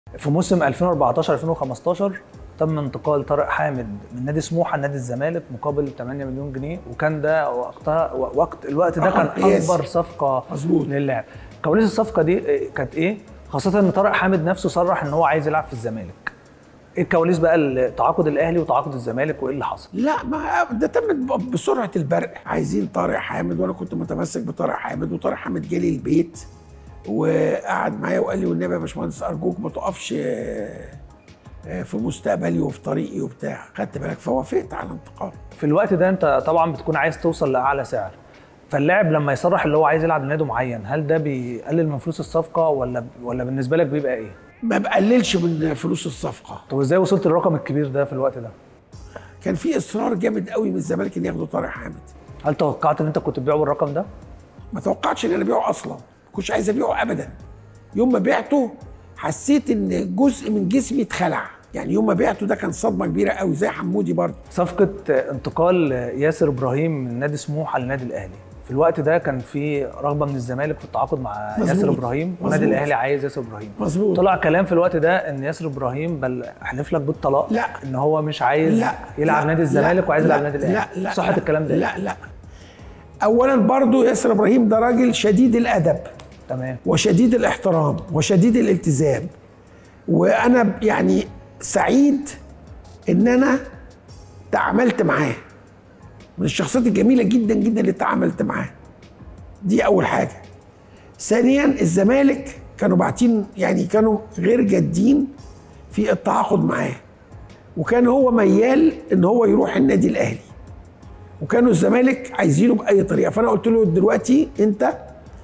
في موسم 2014 2015 تم انتقال طارق حامد من نادي سموحه لنادي الزمالك مقابل 8 مليون جنيه وكان ده وقتها وقت الوقت ده كان رقم قياسي. اكبر صفقه مظبوط. للاعب كواليس الصفقه دي إيه، كانت ايه خاصه ان طارق حامد نفسه صرح ان هو عايز يلعب في الزمالك ايه الكواليس بقى التعاقد الاهلي وتعاقد الزمالك وايه اللي حصل لا ما ده تم ب- بسرعه البرق عايزين طارق حامد وانا كنت متمسك بطارق حامد وطارق حامد جالي البيت وقعد معايا وقال لي والنبي يا باشمهندس ارجوك ما تقفش آه، آه، في مستقبلي وفي طريقي وبتاع خدت بالك فوافقت على الانتقال في الوقت ده انت طبعا بتكون عايز توصل لاعلى سعر فاللاعب لما يصرح اللي هو عايز يلعب لنادي معين هل ده بيقلل من فلوس الصفقه ولا ولا بالنسبه لك بيبقى ايه ما بقللش من فلوس الصفقه طب ازاي وصلت للرقم الكبير ده في الوقت ده كان في اصرار جامد قوي من الزمالك ان ياخدوا طارق حامد هل توقعت ان انت كنت تبيعه بالرقم ده ما توقعتش ان انا ابيعه اصلا ما كنتش عايز ابيعه ابدا يوم ما بعته حسيت ان جزء من جسمي اتخلع يعني يوم ما بعته ده كان صدمه كبيره قوي زي حمودي برضه صفقه انتقال ياسر ابراهيم من نادي سموحه للنادي الاهلي في الوقت ده كان في رغبه من الزمالك في التعاقد مع مظبوط. ياسر ابراهيم والنادي مظبوط. الاهلي عايز ياسر ابراهيم مظبوط. طلع كلام في الوقت ده ان ياسر ابراهيم بل احلف لك بالطلاق لا. ان هو مش عايز لا يلعب لا، نادي الزمالك لا، وعايز يلعب لا، نادي الاهلي لا لا صحه لا، الكلام ده لا لا اولا برضو ياسر ابراهيم ده راجل شديد الادب تمام وشديد الاحترام وشديد الالتزام وانا يعني سعيد ان انا تعاملت معاه من الشخصيات الجميله جدا جدا اللي تعاملت معاه دي اول حاجه ثانيا الزمالك كانوا باعتين يعني كانوا غير جادين في التعاقد معاه وكان هو ميال ان هو يروح النادي الاهلي وكانوا الزمالك عايزينه باي طريقه فانا قلت له دلوقتي انت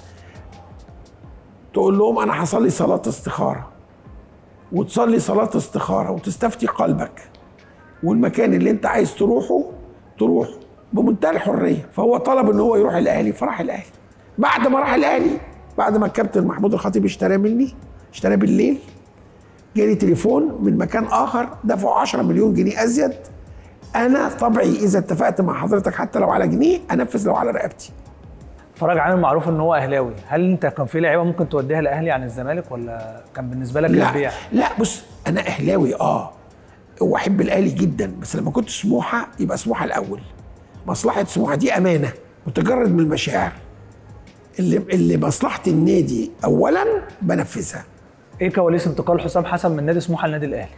تقول لهم انا حصل لي صلاه استخاره وتصلي صلاه استخاره وتستفتي قلبك والمكان اللي انت عايز تروحه تروح بمنتهى الحريه فهو طلب ان هو يروح الاهلي فراح الاهلي بعد ما راح الاهلي بعد ما الكابتن محمود الخطيب اشتراه مني اشتراه بالليل جالي تليفون من مكان اخر دفعوا 10 مليون جنيه ازيد انا طبعي اذا اتفقت مع حضرتك حتى لو على جنيه انفذ لو على رقبتي فرج عامل معروف ان هو اهلاوي هل انت كان في لعيبه ممكن توديها الاهلي عن الزمالك ولا كان بالنسبه لك لا البيع لا بص انا اهلاوي اه واحب الاهلي جدا بس لما كنت سموحه يبقى سموحه الاول مصلحه سموحه دي امانه متجرد من المشاعر اللي اللي مصلحه النادي اولا بنفذها ايه كواليس انتقال حسام حسن من نادي سموحه للنادي الاهلي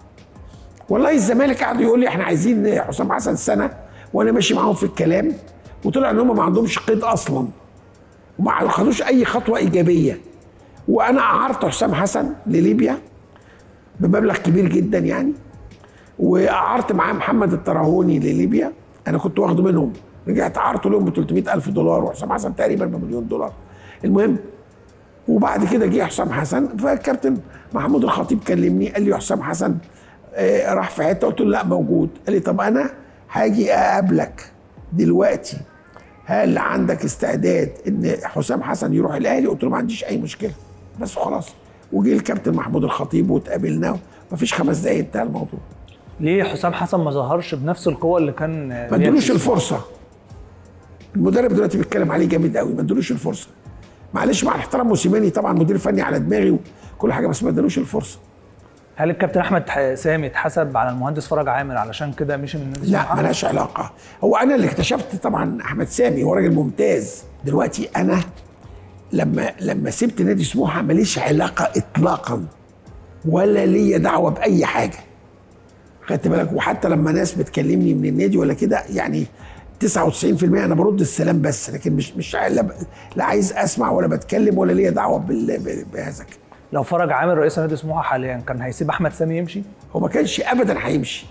والله الزمالك قعدوا يقول لي احنا عايزين حسام حسن سنه وانا ماشي معاهم في الكلام وطلع ان هم ما عندهمش قيد اصلا وما خدوش اي خطوه ايجابيه وانا اعرت حسام حسن لليبيا بمبلغ كبير جدا يعني واعرت معاه محمد التراهوني لليبيا انا كنت واخده منهم رجعت اعرته لهم ب 300 الف دولار وحسام حسن تقريبا بمليون دولار المهم وبعد كده جه حسام حسن فالكابتن محمود الخطيب كلمني قال لي حسام حسن آه، راح في حته قلت له لا موجود قال لي طب انا هاجي اقابلك دلوقتي هل عندك استعداد ان حسام حسن يروح الاهلي قلت له ما عنديش اي مشكله بس خلاص وجه الكابتن محمود الخطيب واتقابلنا مفيش خمس دقايق انتهى الموضوع ليه حسام حسن ما ظهرش بنفس القوه اللي كان ما ادولوش الفرصه المدرب دلوقتي بيتكلم عليه جامد قوي ما ادولوش الفرصه معلش مع احترام موسيماني طبعا مدير فني على دماغي وكل حاجه بس ما ادالوش الفرصه هل الكابتن احمد ح- سامي اتحسب على المهندس فرج عامر علشان كده مشي من نادي لا سموحة؟ ملهاش علاقه هو انا اللي اكتشفت طبعا احمد سامي هو راجل ممتاز دلوقتي انا لما لما سبت نادي سموحه ماليش علاقه اطلاقا ولا ليا دعوه باي حاجه خدت بالك وحتى لما ناس بتكلمني من النادي ولا كده يعني 99% انا برد السلام بس لكن مش مش لا, لا عايز اسمع ولا بتكلم ولا ليا دعوه بال- ب- بهذا الكلام. لو فرج عامر رئيس نادي سموحه حاليا كان هيسيب احمد سامي يمشي هو ما كانش ابدا هيمشي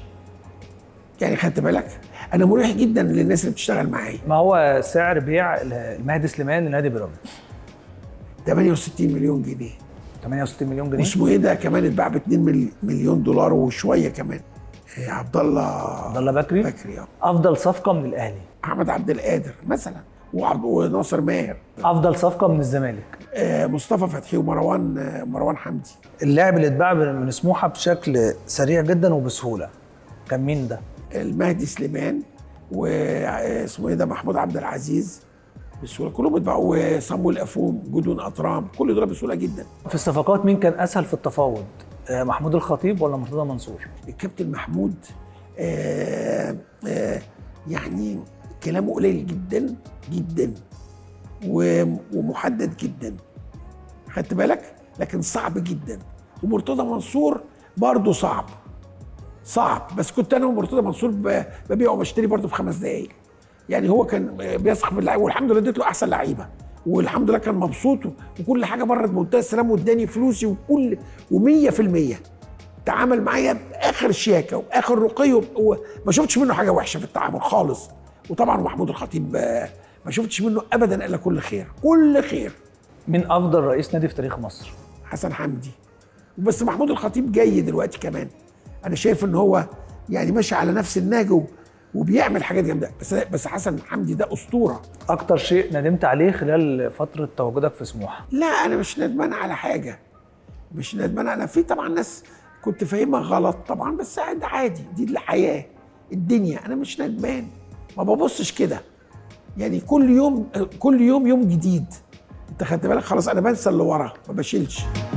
يعني خدت بالك انا مريح جدا للناس اللي بتشتغل معايا ما هو سعر بيع المهدي سليمان لنادي بيراميدز 68 مليون جنيه 68 مليون جنيه واسمه ايه ده كمان اتباع ب 2 مل- مليون دولار وشويه كمان إيه عبد الله عبد الله بكري بكري آه. افضل صفقه من الاهلي احمد عبد القادر مثلا وعبد وناصر ماهر افضل صفقه من الزمالك آه مصطفى فتحي ومروان آه مروان حمدي اللاعب اللي اتباع من سموحه بشكل سريع جدا وبسهوله كان مين ده المهدي سليمان واسمه ايه ده محمود عبد العزيز بسهوله كلهم اتباعوا وصامويل افوم جدون اطرام كل دول بسهوله جدا في الصفقات مين كان اسهل في التفاوض آه، محمود الخطيب ولا مرتضى منصور الكابتن محمود آه آه يعني كلامه قليل جدا جدا و- ومحدد جدا خدت بالك لكن صعب جدا ومرتضى منصور برضه صعب صعب بس كنت انا ومرتضى منصور ب- ببيع وبشتري برضه في خمس دقايق يعني هو كان بيثق في اللعيبه والحمد لله اديت له احسن لعيبه والحمد لله كان مبسوط وكل حاجه مرت بمنتهى السلام واداني فلوسي وكل و100% تعامل معايا باخر شياكه واخر رقي و- وما شفتش منه حاجه وحشه في التعامل خالص وطبعا محمود الخطيب آه، ما شفتش منه ابدا الا كل خير كل خير مين افضل رئيس نادي في تاريخ مصر حسن حمدي بس محمود الخطيب جاي دلوقتي كمان انا شايف ان هو يعني ماشي على نفس النهج و- وبيعمل حاجات جامده بس بس حسن حمدي ده اسطوره اكتر شيء ندمت عليه خلال فتره تواجدك في سموحه لا انا مش ندمان على حاجه مش ندمان انا في طبعا ناس كنت فاهمها غلط طبعا بس ده عادي دي الحياه الدنيا انا مش ندمان ما ببصش كده يعني كل يوم كل يوم يوم جديد انت خدت بالك خلاص انا بنسى اللي ورا ما بشيلش